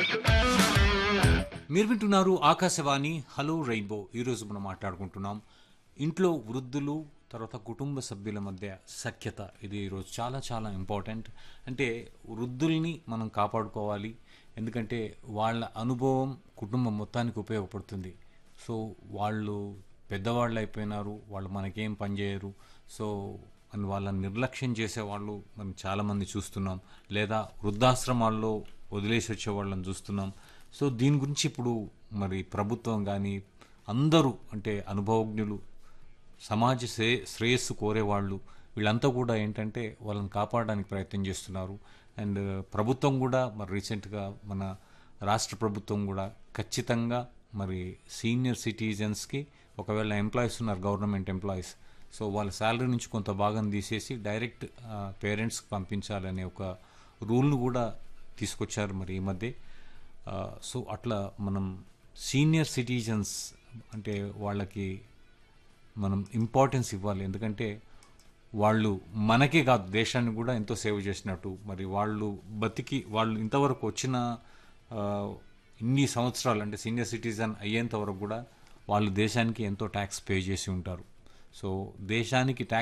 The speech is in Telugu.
మీరు వింటున్నారు ఆకాశవాణి హలో రెయిన్బో ఈరోజు మనం మాట్లాడుకుంటున్నాం ఇంట్లో వృద్ధులు తర్వాత కుటుంబ సభ్యుల మధ్య సఖ్యత ఇది ఈరోజు చాలా చాలా ఇంపార్టెంట్ అంటే వృద్ధుల్ని మనం కాపాడుకోవాలి ఎందుకంటే వాళ్ళ అనుభవం కుటుంబం మొత్తానికి ఉపయోగపడుతుంది సో వాళ్ళు పెద్దవాళ్ళు అయిపోయినారు వాళ్ళు మనకేం పని చేయరు సో అని వాళ్ళని నిర్లక్ష్యం చేసే వాళ్ళు మనం చాలామంది చూస్తున్నాం లేదా వృద్ధాశ్రమాల్లో వదిలేసి వచ్చే వాళ్ళని చూస్తున్నాం సో దీని గురించి ఇప్పుడు మరి ప్రభుత్వం కానీ అందరూ అంటే అనుభవజ్ఞులు సమాజ శ్రే శ్రేయస్సు కోరేవాళ్ళు వీళ్ళంతా కూడా ఏంటంటే వాళ్ళని కాపాడడానికి ప్రయత్నం చేస్తున్నారు అండ్ ప్రభుత్వం కూడా మరి రీసెంట్గా మన రాష్ట్ర ప్రభుత్వం కూడా ఖచ్చితంగా మరి సీనియర్ సిటిజన్స్కి ఒకవేళ ఎంప్లాయీస్ ఉన్నారు గవర్నమెంట్ ఎంప్లాయీస్ సో వాళ్ళ శాలరీ నుంచి కొంత భాగం తీసేసి డైరెక్ట్ పేరెంట్స్కి పంపించాలనే ఒక రూల్ను కూడా తీసుకొచ్చారు మరి ఈ మధ్య ఆ, సో అట్లా మనం సీనియర్ సిటిజన్స్ అంటే వాళ్ళకి మనం ఇంపార్టెన్స్ ఇవ్వాలి ఎందుకంటే వాళ్ళు మనకే కాదు దేశాన్ని కూడా ఎంతో సేవ చేసినట్టు మరి వాళ్ళు బతికి వాళ్ళు ఇంతవరకు వచ్చిన ఆ, ఇన్ని సంవత్సరాలు అంటే సీనియర్ సిటిజన్ అయ్యేంత వరకు కూడా వాళ్ళు దేశానికి ఎంతో ట్యాక్స్ పే చేసి ఉంటారు సో దేశానికి ట్యాక్స్